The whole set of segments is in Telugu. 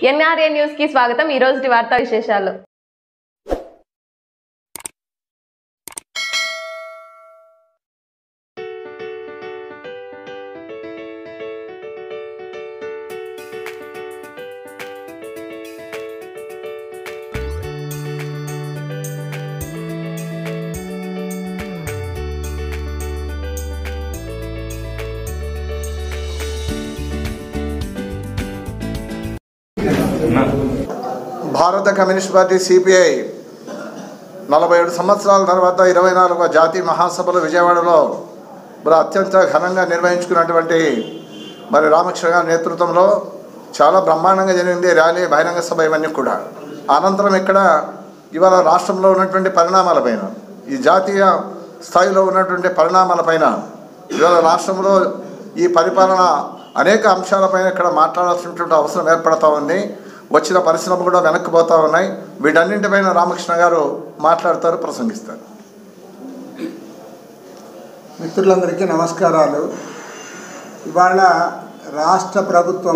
ఎన్ఆర్ఏ న్యూస్ కి స్వాగతం ఈ రోజు వార్తా విశేషాలు భారత కమ్యూనిస్ట్ పార్టీ సిపిఐ నలభై ఏడు సంవత్సరాల తర్వాత ఇరవై నాలుగవ జాతీయ మహాసభలు విజయవాడలో మరి అత్యంత ఘనంగా నిర్వహించుకున్నటువంటి మరి రామకృష్ణ గారి నేతృత్వంలో చాలా బ్రహ్మాండంగా జరిగింది ర్యాలీ బహిరంగ సభ ఇవన్నీ కూడా అనంతరం ఇక్కడ ఇవాళ రాష్ట్రంలో ఉన్నటువంటి పరిణామాలపైన ఈ జాతీయ స్థాయిలో ఉన్నటువంటి పరిణామాలపైన ఇవాళ రాష్ట్రంలో ఈ పరిపాలన అనేక అంశాలపైన ఇక్కడ మాట్లాడాల్సినటువంటి అవసరం ఏర్పడతా ఉంది వచ్చిన పరిశ్రమలు కూడా వెనక్కిపోతూ ఉన్నాయి వీటన్నింటిపైన రామకృష్ణ గారు మాట్లాడతారు ప్రసంగిస్తారు మిత్రులందరికీ నమస్కారాలు ఇవాళ రాష్ట్ర ప్రభుత్వం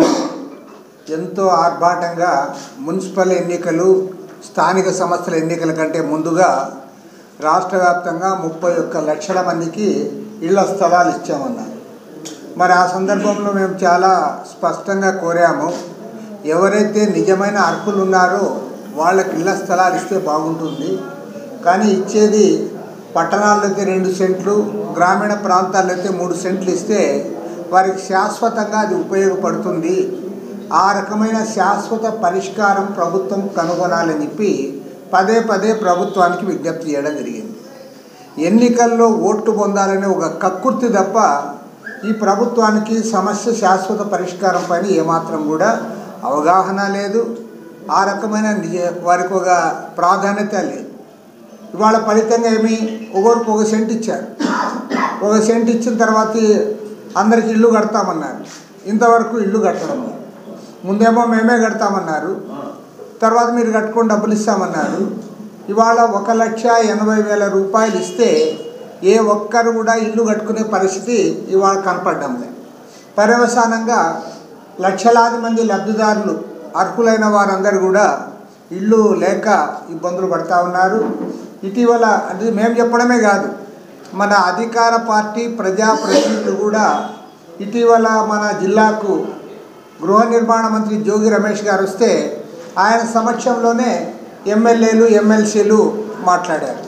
ఎంతో ఆర్భాటంగా మున్సిపల్ ఎన్నికలు స్థానిక సంస్థల ఎన్నికల కంటే ముందుగా రాష్ట్ర వ్యాప్తంగా ముప్పై ఒక్క లక్షల మందికి ఇళ్ల స్థలాలు ఇచ్చామన్నారు మరి ఆ సందర్భంలో మేము చాలా స్పష్టంగా కోరాము ఎవరైతే నిజమైన అర్హులు ఉన్నారో వాళ్ళకి ఇళ్ల స్థలాలు ఇస్తే బాగుంటుంది కానీ ఇచ్చేది పట్టణాల్లో అయితే రెండు సెంట్లు గ్రామీణ ప్రాంతాల్లో అయితే మూడు సెంట్లు ఇస్తే వారికి శాశ్వతంగా అది ఉపయోగపడుతుంది ఆ రకమైన శాశ్వత పరిష్కారం ప్రభుత్వం కనుగొనాలని చెప్పి పదే పదే ప్రభుత్వానికి విజ్ఞప్తి చేయడం జరిగింది ఎన్నికల్లో ఓట్లు పొందాలనే ఒక కక్కుర్తి తప్ప ఈ ప్రభుత్వానికి సమస్య శాశ్వత పరిష్కారం పైన ఏమాత్రం కూడా అవగాహన లేదు ఆ రకమైన నిజ వారికి ఒక ప్రాధాన్యత లేదు ఇవాళ ఫలితంగా ఏమి ఒకరికి ఒక సెంట్ ఇచ్చారు ఒక సెంట్ ఇచ్చిన తర్వాత అందరికి ఇల్లు కడతామన్నారు ఇంతవరకు ఇల్లు కట్టడం లేదు. ముందేమో మేమే కడతామన్నారు తర్వాత మీరు కట్టుకొని డబ్బులు ఇస్తామన్నారు ఇవాళ ఒక లక్ష ఎనభై వేల రూపాయలు ఇస్తే ఏ ఒక్కరు కూడా ఇల్లు కట్టుకునే పరిస్థితి ఇవాళ కనపడడం లేదు పర్యవసానంగా లక్షలాది మంది లబ్ధిదారులు అర్హులైన వారందరూ కూడా ఇల్లు లేక ఇబ్బందులు పడతా ఉన్నారు ఇటీవల అది మేము చెప్పడమే కాదు మన అధికార పార్టీ ప్రజాప్రతినిధులు కూడా ఇటీవల మన జిల్లాకు గృహ నిర్మాణ మంత్రి జోగి రమేష్ గారు వస్తే ఆయన సమక్షంలోనే ఎమ్మెల్యేలు ఎమ్మెల్సీలు మాట్లాడారు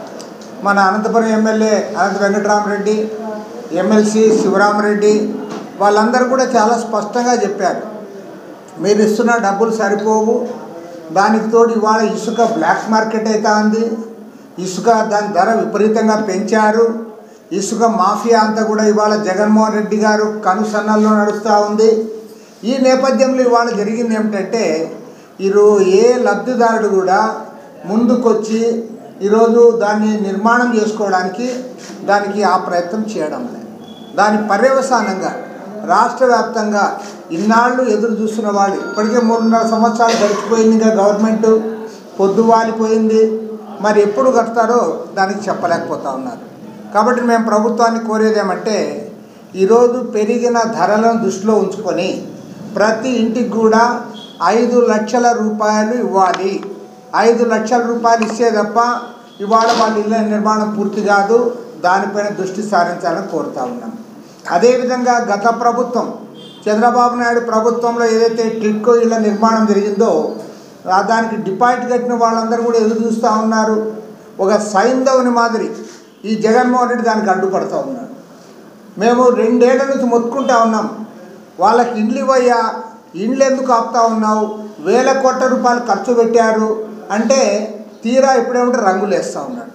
మన అనంతపురం ఎమ్మెల్యే అనంత వెంకటరామరెడ్డి ఎమ్మెల్సీ శివరామరెడ్డి వాళ్ళందరూ కూడా చాలా స్పష్టంగా చెప్పారు మీరు ఇస్తున్న డబ్బులు సరిపోవు దానికి తోడు ఇవాళ ఇసుక బ్లాక్ మార్కెట్ అవుతా ఉంది ఇసుక దాని ధర విపరీతంగా పెంచారు ఇసుక మాఫియా అంతా కూడా ఇవాళ జగన్మోహన్ రెడ్డి గారు కనుసన్నల్లో నడుస్తూ ఉంది ఈ నేపథ్యంలో ఇవాళ జరిగింది ఏమిటంటే ఈరో ఏ లబ్ధిదారుడు కూడా ముందుకొచ్చి ఈరోజు దాన్ని నిర్మాణం చేసుకోవడానికి దానికి ఆ ప్రయత్నం చేయడం లేదు దాని పర్యవసానంగా రాష్ట్ర వ్యాప్తంగా ఇన్నాళ్ళు ఎదురు చూస్తున్న వాళ్ళు ఇప్పటికే మూడున్నర సంవత్సరాలు గడిచిపోయింది ఇంకా గవర్నమెంట్ పొద్దు వాలిపోయింది మరి ఎప్పుడు కడతారో దానికి చెప్పలేకపోతా ఉన్నారు కాబట్టి మేము ప్రభుత్వాన్ని కోరేది ఏమంటే ఈరోజు పెరిగిన ధరలను దృష్టిలో ఉంచుకొని ప్రతి ఇంటికి కూడా ఐదు లక్షల రూపాయలు ఇవ్వాలి ఐదు లక్షల రూపాయలు ఇస్తే తప్ప ఇవాళ వాళ్ళ ఇళ్ళ నిర్మాణం పూర్తి కాదు దానిపైన దృష్టి సారించాలని కోరుతా ఉన్నాం అదేవిధంగా గత ప్రభుత్వం చంద్రబాబు నాయుడు ప్రభుత్వంలో ఏదైతే టిడ్కో ఇళ్ళ నిర్మాణం జరిగిందో ఆ దానికి డిపాజిట్ కట్టిన వాళ్ళందరూ కూడా ఎదురు చూస్తూ ఉన్నారు ఒక సైంధవుని మాదిరి ఈ జగన్మోహన్ రెడ్డి దానికి అడ్డుపడుతూ ఉన్నాడు మేము రెండేళ్ల నుంచి మొత్తుకుంటా ఉన్నాం వాళ్ళకి ఇండ్లు ఇవ్వయ్యా ఇండ్లు ఎందుకు ఆపుతా ఉన్నావు వేల కోట్ల రూపాయలు ఖర్చు పెట్టారు అంటే తీరా ఇప్పుడేమిటి రంగులు వేస్తూ ఉన్నాడు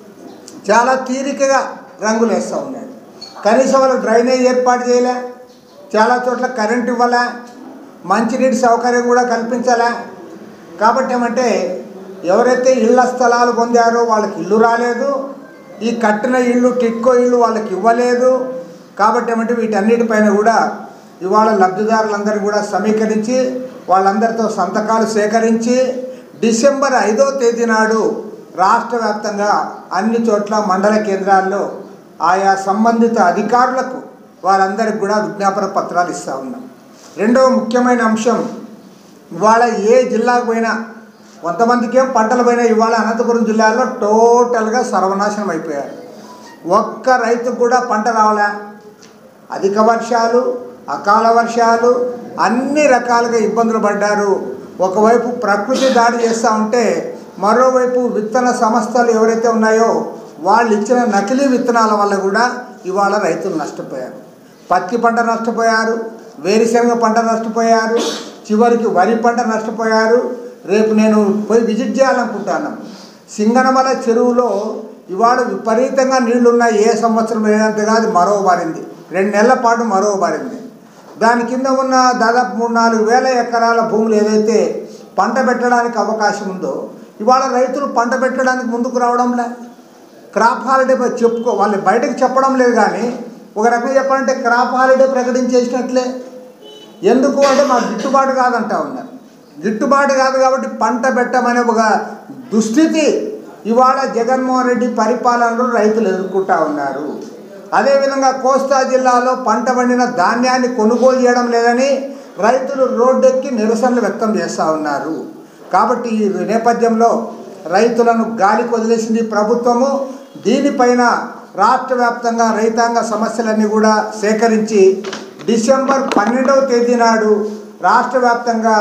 చాలా తీరికగా రంగులు వేస్తూ ఉన్నాడు కనీసం వాళ్ళకి డ్రైనేజ్ ఏర్పాటు చేయలే చాలా చోట్ల కరెంట్ ఇవ్వలే మంచినీటి సౌకర్యం కూడా కల్పించలే కాబట్టి ఏమంటే ఎవరైతే ఇళ్ల స్థలాలు పొందారో వాళ్ళకి ఇల్లు రాలేదు ఈ కట్టిన ఇల్లు టిక్కో ఇల్లు వాళ్ళకి ఇవ్వలేదు కాబట్టి ఏమంటే వీటన్నిటిపైన కూడా ఇవాళ లబ్ధిదారులందరూ కూడా సమీకరించి వాళ్ళందరితో సంతకాలు సేకరించి డిసెంబర్ ఐదో తేదీ నాడు రాష్ట్ర వ్యాప్తంగా అన్ని చోట్ల మండల కేంద్రాల్లో ఆయా సంబంధిత అధికారులకు వారందరికి కూడా విజ్ఞాపన పత్రాలు ఇస్తూ ఉన్నాం రెండవ ముఖ్యమైన అంశం ఇవాళ ఏ జిల్లాకు పోయినా కొంతమందికి ఏం పంటలు పోయినా ఇవాళ అనంతపురం జిల్లాలో టోటల్గా సర్వనాశనం అయిపోయారు ఒక్క రైతుకు కూడా పంట రావాలా అధిక వర్షాలు అకాల వర్షాలు అన్ని రకాలుగా ఇబ్బందులు పడ్డారు ఒకవైపు ప్రకృతి దాడి చేస్తూ ఉంటే మరోవైపు విత్తన సంస్థలు ఎవరైతే ఉన్నాయో వాళ్ళు ఇచ్చిన నకిలీ విత్తనాల వల్ల కూడా ఇవాళ రైతులు నష్టపోయారు పత్తి పంట నష్టపోయారు వేరుశనగ పంట నష్టపోయారు చివరికి వరి పంట నష్టపోయారు రేపు నేను పోయి విజిట్ చేయాలనుకుంటున్నాను సింగనమల చెరువులో ఇవాళ విపరీతంగా నీళ్లున్నాయి ఏ సంవత్సరం లేనంత కాదు మరో బారింది రెండు నెలల పాటు మరో బారింది దాని కింద ఉన్న దాదాపు మూడు నాలుగు వేల ఎకరాల భూములు ఏదైతే పంట పెట్టడానికి అవకాశం ఉందో ఇవాళ రైతులు పంట పెట్టడానికి ముందుకు రావడంలే క్రాప్ హాలిడే పై చెప్పుకో వాళ్ళు బయటకు చెప్పడం లేదు కానీ ఒక రకంగా చెప్పాలంటే క్రాప్ హాలిడే ప్రకటించేసినట్లే ఎందుకు అంటే మాకు గిట్టుబాటు కాదంటా ఉన్నారు గిట్టుబాటు కాదు కాబట్టి పంట పెట్టమనే ఒక దుస్థితి ఇవాళ జగన్మోహన్ రెడ్డి పరిపాలనలో రైతులు ఎదుర్కొంటా ఉన్నారు అదేవిధంగా కోస్తా జిల్లాలో పంట పండిన ధాన్యాన్ని కొనుగోలు చేయడం లేదని రైతులు రోడ్డెక్కి నిరసనలు వ్యక్తం చేస్తూ ఉన్నారు కాబట్టి ఈ నేపథ్యంలో రైతులను గాలికి వదిలేసింది ప్రభుత్వము దీనిపైన రాష్ట్ర వ్యాప్తంగా రైతాంగ సమస్యలన్నీ కూడా సేకరించి డిసెంబర్ పన్నెండవ తేదీ నాడు రాష్ట్ర వ్యాప్తంగా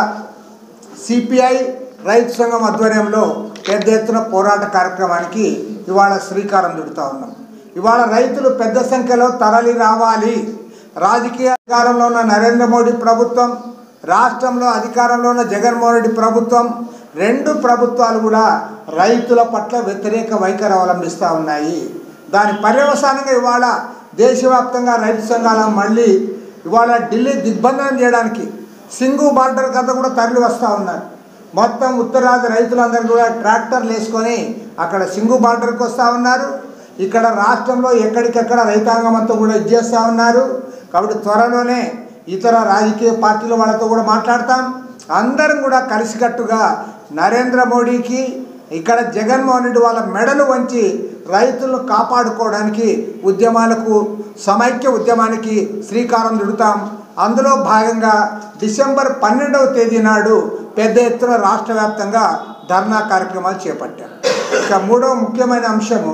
సిపిఐ రైతు సంఘం ఆధ్వర్యంలో పెద్ద ఎత్తున పోరాట కార్యక్రమానికి ఇవాళ శ్రీకారం చుడుతూ ఉన్నాం ఇవాళ రైతులు పెద్ద సంఖ్యలో తరలి రావాలి రాజకీయ అధికారంలో ఉన్న నరేంద్ర మోడీ ప్రభుత్వం రాష్ట్రంలో అధికారంలో ఉన్న జగన్మోహన్ రెడ్డి ప్రభుత్వం రెండు ప్రభుత్వాలు కూడా రైతుల పట్ల వ్యతిరేక వైఖరి అవలంబిస్తూ ఉన్నాయి దాని పర్యవసానంగా ఇవాళ దేశవ్యాప్తంగా రైతు సంఘాలను మళ్ళీ ఇవాళ ఢిల్లీ దిగ్బంధనం చేయడానికి సింగు బార్డర్ కథ కూడా తరలి వస్తూ ఉన్నారు మొత్తం ఉత్తరాది రైతులందరూ కూడా ట్రాక్టర్లు వేసుకొని అక్కడ సింగు బార్డర్కి వస్తూ ఉన్నారు ఇక్కడ రాష్ట్రంలో ఎక్కడికెక్కడ రైతాంగం అంతా కూడా ఇచ్చేస్తూ ఉన్నారు కాబట్టి త్వరలోనే ఇతర రాజకీయ పార్టీల వాళ్ళతో కూడా మాట్లాడతాం అందరం కూడా కలిసికట్టుగా నరేంద్ర మోడీకి ఇక్కడ జగన్మోహన్ రెడ్డి వాళ్ళ మెడలు వంచి రైతులను కాపాడుకోవడానికి ఉద్యమాలకు సమైక్య ఉద్యమానికి శ్రీకారం చుడతాం అందులో భాగంగా డిసెంబర్ పన్నెండవ తేదీ నాడు పెద్ద ఎత్తున రాష్ట్ర వ్యాప్తంగా ధర్నా కార్యక్రమాలు చేపట్టాం ఇక మూడవ ముఖ్యమైన అంశము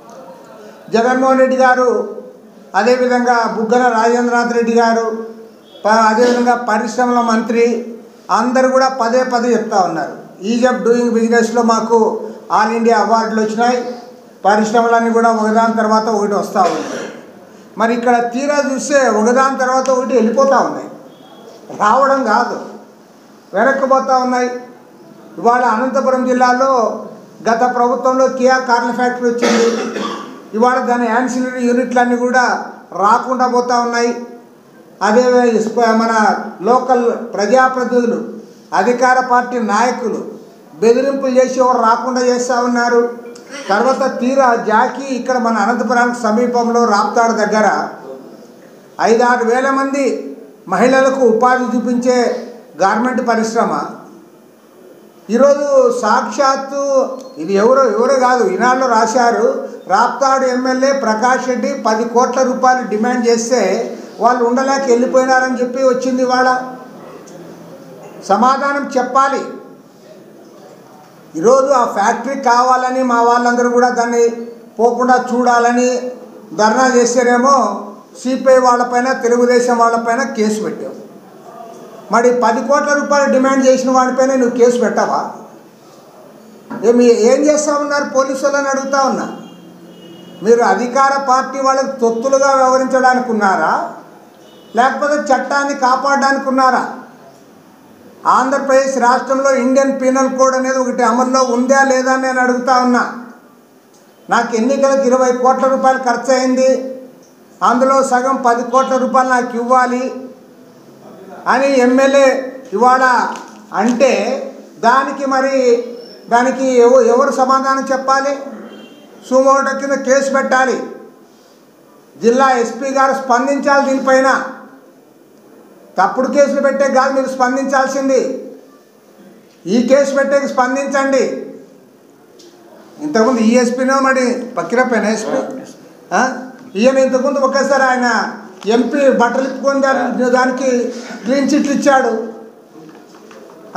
జగన్మోహన్ రెడ్డి గారు అదేవిధంగా బుగ్గన రాజేంద్రనాథ్ రెడ్డి గారు ప- అదేవిధంగా పరిశ్రమల మంత్రి అందరు కూడా పదే పదే చెప్తా ఉన్నారు ఈజ్ ఆఫ్ డూయింగ్ బిజినెస్లో మాకు ఆల్ ఇండియా అవార్డులు వచ్చినాయి పరిశ్రమలన్నీ కూడా ఒకదాని తర్వాత ఒకటి వస్తూ ఉన్నాయి మరి ఇక్కడ తీరా చూస్తే ఒకదాని తర్వాత ఒకటి వెళ్ళిపోతూ ఉన్నాయి రావడం కాదు వెనక్కిపోతూ ఉన్నాయి ఇవాళ అనంతపురం జిల్లాలో గత ప్రభుత్వంలో కియా కార్ల ఫ్యాక్టరీ వచ్చింది ఇవాళ దాని యాన్సిలరీ యూనిట్లన్నీ కూడా రాకుండా పోతూ ఉన్నాయి అదే ఇస్ప- మన లోకల్ ప్రజాప్రతినిధులు అధికార పార్టీ నాయకులు బెదిరింపులు చేసి ఎవరు రాకుండా చేస్తూ ఉన్నారు తర్వాత తీరా జాకీ ఇక్కడ మన అనంతపురానికి సమీపంలో రాప్తాడు దగ్గర ఐదారు వేల మంది మహిళలకు ఉపాధి చూపించే గార్మెంట్ పరిశ్రమ ఈరోజు సాక్షాత్తు ఇది ఎవరో ఎవరో కాదు ఈనాడులో రాశారు రాప్తాడు ఎమ్మెల్యే ప్రకాష్ రెడ్డి పది కోట్ల రూపాయలు డిమాండ్ చేస్తే వాళ్ళు ఉండలేక వెళ్ళిపోయినారని చెప్పి వచ్చింది ఇవాళ సమాధానం చెప్పాలి ఈరోజు ఆ ఫ్యాక్టరీ కావాలని మా వాళ్ళందరూ కూడా దాన్ని పోకుండా చూడాలని ధర్నా చేశారేమో సిపిఐ వాళ్ళపైన తెలుగుదేశం వాళ్ళపైన కేసు పెట్టావు మరి పది కోట్ల రూపాయలు డిమాండ్ చేసిన వాడిపైన నువ్వు కేసు పెట్టావా ఏమి ఏం చేస్తా ఉన్నారు పోలీసు వాళ్ళని అడుగుతా ఉన్నా మీరు అధికార పార్టీ వాళ్ళకి తొత్తులుగా వ్యవహరించడానికి ఉన్నారా లేకపోతే చట్టాన్ని కాపాడడానికి ఉన్నారా ఆంధ్రప్రదేశ్ రాష్ట్రంలో ఇండియన్ పీనల్ కోడ్ అనేది ఒకటి అమల్లో ఉందా లేదా అని నేను అడుగుతా ఉన్నా నాకు ఎన్నికలకు ఇరవై కోట్ల రూపాయలు ఖర్చు అయింది అందులో సగం పది కోట్ల రూపాయలు నాకు ఇవ్వాలి అని ఎమ్మెల్యే ఇవాళ అంటే దానికి మరి దానికి ఎవ- ఎవరు సమాధానం చెప్పాలి సుమోటో కింద కేసు పెట్టాలి జిల్లా ఎస్పీ గారు స్పందించాలి దీనిపైన తప్పుడు కేసులు పెట్టే కాదు మీరు స్పందించాల్సింది ఈ కేసు పెట్టే స్పందించండి ఇంతకుముందు ఈఎస్పీనో మరి పక్కిరపైన ఎస్పీ ఆ? ఈయన ఇంతకుముందు ఒకేసారి ఆయన ఎంపీ బట్టలు ఇప్పుకొని దాని- దానికి క్లీన్ చిట్లు ఇచ్చాడు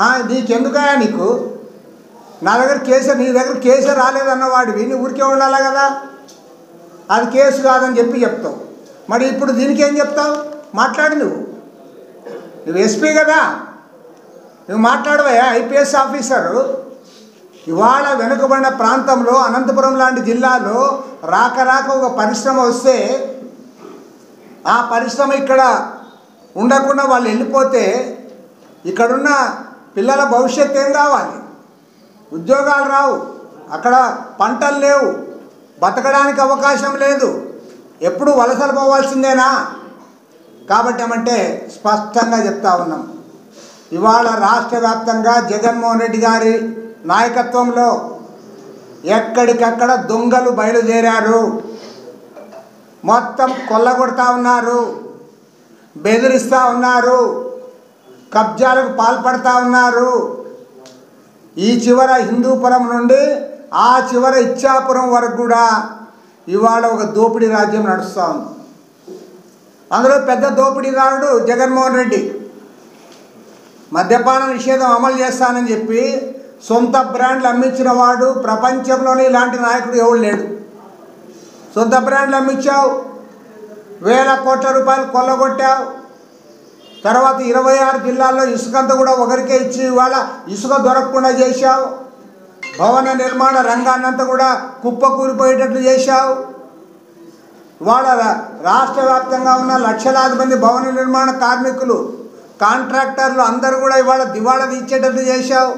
ఆ, నీకెందుకయా నీకు నా దగ్గర కేసు నీ దగ్గర కేసు రాలేదన్న వాడివి నీ ఊరికే ఉండాలి కదా అది కేసు కాదని చెప్పి చెప్తావు మరి ఇప్పుడు దీనికి ఏం చెప్తావు మాట్లాడు నువ్వు నువ్వు ఎస్పీ కదా నువ్వు మాట్లాడవయ్యా ఐపీఎస్ ఆఫీసరు ఇవాళ వెనుకబడిన ప్రాంతంలో అనంతపురం లాంటి జిల్లాలో రాక రాక ఒక పరిశ్రమ వస్తే ఆ పరిశ్రమ ఇక్కడ ఉండకుండా వాళ్ళు వెళ్ళిపోతే ఇక్కడున్న పిల్లల భవిష్యత్తు ఏం కావాలి ఉద్యోగాలు రావు అక్కడ పంటలు లేవు బతకడానికి అవకాశం లేదు ఎప్పుడు వలసలు పోవాల్సిందేనా కాబట్టి ఏమంటే స్పష్టంగా చెప్తా ఉన్నాం ఇవాళ రాష్ట్ర వ్యాప్తంగా జగన్మోహన్ రెడ్డి గారి నాయకత్వంలో ఎక్కడికక్కడ దొంగలు బయలుదేరారు మొత్తం కొల్లగొడతా ఉన్నారు బెదిరిస్తూ ఉన్నారు కబ్జాలకు పాల్పడతా ఉన్నారు ఈ చివర హిందూపురం నుండి ఆ చివర ఇచ్చాపురం వరకు కూడా ఇవాళ ఒక దోపిడీ రాజ్యం నడుస్తూ ఉంది అందులో పెద్ద దోపిడీదారుడు జగన్మోహన్ రెడ్డి మద్యపాన నిషేధం అమలు చేస్తానని చెప్పి సొంత బ్రాండ్లు అమ్మించిన వాడు ప్రపంచంలోనే ఇలాంటి నాయకుడు ఎవడు లేడు సొంత బ్రాండ్లు అమ్మించావు వేల కోట్ల రూపాయలు కొల్లగొట్టావు తర్వాత ఇరవై ఆరు జిల్లాల్లో ఇసుకంతా కూడా ఒకరికే ఇచ్చి ఇవాళ ఇసుక దొరకకుండా చేశావు భవన నిర్మాణ రంగాన్నంతా కూడా కుప్ప కూలిపోయేటట్లు చేశావు ఇవాళ రా- రాష్ట్ర వ్యాప్తంగా ఉన్న లక్షలాది మంది భవన నిర్మాణ కార్మికులు కాంట్రాక్టర్లు అందరూ కూడా ఇవాళ దివాళా తీర్చేటట్లు చేశావు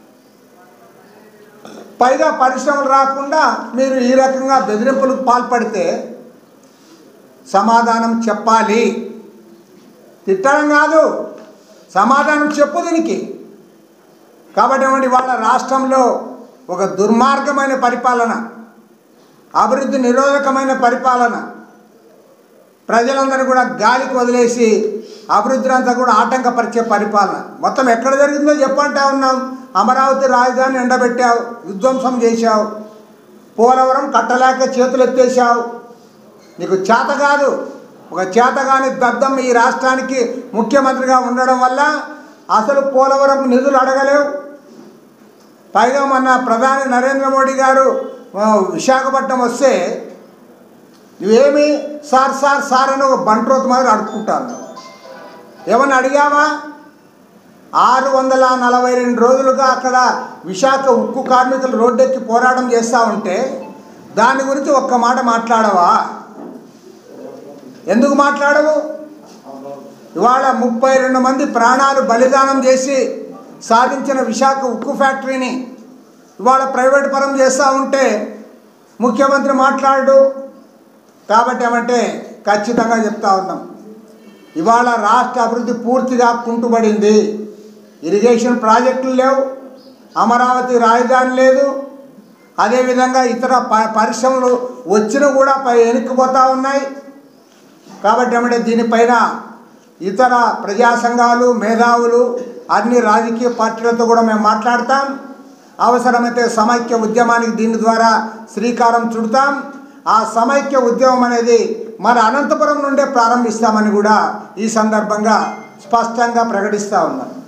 పైగా పరిశ్రమలు రాకుండా మీరు ఈ రకంగా బెదిరింపులకు పాల్పడితే సమాధానం చెప్పాలి తిట్టడం కాదు సమాధానం చెప్పు దీనికి కాబట్టి ఏమంటే ఇవాళ రాష్ట్రంలో ఒక దుర్మార్గమైన పరిపాలన అభివృద్ధి నిరోధకమైన పరిపాలన ప్రజలందరూ కూడా గాలికి వదిలేసి అభివృద్ధిని అంతా కూడా ఆటంకపరిచే పరిపాలన మొత్తం ఎక్కడ జరిగిందో చెప్పంటా ఉన్నాం అమరావతి రాజధాని ఎండబెట్టావు విధ్వంసం చేశావు పోలవరం కట్టలేక చేతులు ఎత్తేసావు నీకు చేత కాదు ఒక చేతగాని దద్దం ఈ రాష్ట్రానికి ముఖ్యమంత్రిగా ఉండడం వల్ల అసలు పోలవరం నిధులు అడగలేవు పైగా మొన్న ప్రధాని నరేంద్ర మోడీ గారు ఆ, విశాఖపట్నం వస్తే నువ్వేమి సార్ సార్ సార్ అని ఒక బంట్రోత్ మాదిరి అడుక్కుంటాను ఏమన్నా అడిగావా ఆరు వందల నలభై రెండు రోజులుగా అక్కడ విశాఖ ఉక్కు కార్మికులు రోడ్డెక్కి పోరాటం చేస్తూ ఉంటే దాని గురించి ఒక్క మాట మాట్లాడవా ఎందుకు మాట్లాడవు ఇవాళ ముప్పై రెండు మంది ప్రాణాలు బలిదానం చేసి సాధించిన విశాఖ ఉక్కు ఫ్యాక్టరీని ఇవాళ ప్రైవేట్ పరం చేస్తూ ఉంటే ముఖ్యమంత్రి మాట్లాడు కాబట్టి ఏమంటే ఖచ్చితంగా చెప్తా ఉన్నాం ఇవాళ రాష్ట్ర అభివృద్ధి పూర్తిగా కుంటుబడింది ఇరిగేషన్ ప్రాజెక్టులు లేవు అమరావతి రాజధాని లేదు అదేవిధంగా ఇతర ప పరిశ్రమలు వచ్చిన కూడా పై వెనక్కిపోతూ ఉన్నాయి కాబట్టి ఏమంటే దీనిపైన ఇతర ప్రజా సంఘాలు మేధావులు అన్ని రాజకీయ పార్టీలతో కూడా మేము మాట్లాడతాం అవసరమైతే సమైక్య ఉద్యమానికి దీని ద్వారా శ్రీకారం చుడతాం ఆ సమైక్య ఉద్యమం అనేది మన అనంతపురం నుండే ప్రారంభిస్తామని కూడా ఈ సందర్భంగా స్పష్టంగా ప్రకటిస్తూ ఉన్నాం